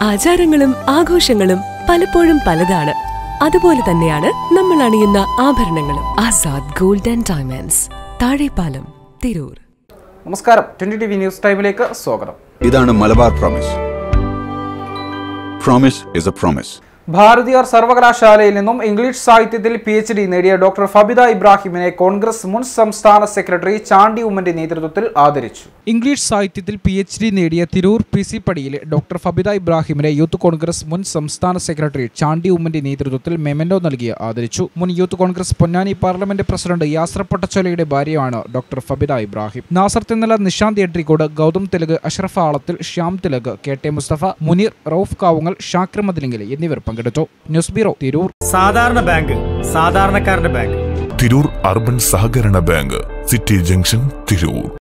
ആചാരങ്ങളും ആഘോഷങ്ങളും പലപ്പോഴും പലതാണ് അതുപോലെ തന്നെയാണ് നമ്മൾ അണിയുന്ന ആഭരണങ്ങളും Azad gold and diamonds Thazhepalam Tirur നമസ്കാരം ട്വന്റി ടി വി ന്യൂസ് ടൈമിലേക്ക് സ്വാഗതം ഇതാണ് Malabar promise promise is a promise Bharathiar സർവകലാശാലയിൽ നിന്നും ഇംഗ്ലീഷ് സാഹിത്യത്തിൽ പി എച്ച് ഡി നേടിയ ഡോക്ടർ ഫബിത ഇബ്രാഹിമിനെ കോൺഗ്രസ് മുൻ സംസ്ഥാന സെക്രട്ടറി ചാണ്ടി ഉമ്മന്റെ നേതൃത്വത്തിൽ ആദരിച്ചു ഇംഗ്ലീഷ് സാഹിത്യത്തിൽ പി എച്ച് ഡി നേടിയ തിരൂർ പി സി പടിയിലെ ഡോക്ടർ ഫബിത ഇബ്രാഹിമിനെ യൂത്ത് കോൺഗ്രസ് മുൻ സംസ്ഥാന സെക്രട്ടറി ചാണ്ടി ഉമ്മന്റെ നേതൃത്വത്തിൽ മെമന്റോ നൽകി ആദരിച്ചു മുൻ youth Congress Ponnani parliament president Yasar പൊട്ടച്ചോലയുടെ ഭാര്യയാണ് ഡോക്ടർ ഫബിത ഇബ്രാഹിം നാസർ തെന്നല നിഷാന്ത് എട്രിക്കോട് ഗൗതം തിലക് അഷ്റഫ് ആളത്തിൽ ശ്യാം തിലക് കെ ടെ മുസ്തഫ മുനീർ റൌഫ് കാവുങ്ങൽ ഷാക്കിർ മദിലിംഗിൽ എന്നിവർ പങ്കെടുത്തു ന്യൂസ് ബ്യൂറോ തിരൂർ സാധാരണ ബാങ്ക് സാധാരണക്കാരന്റെ ബാങ്ക് തിരൂർ അർബൻ സഹകരണ ബാങ്ക് സിറ്റി ജംഗ്ഷൻ തിരൂർ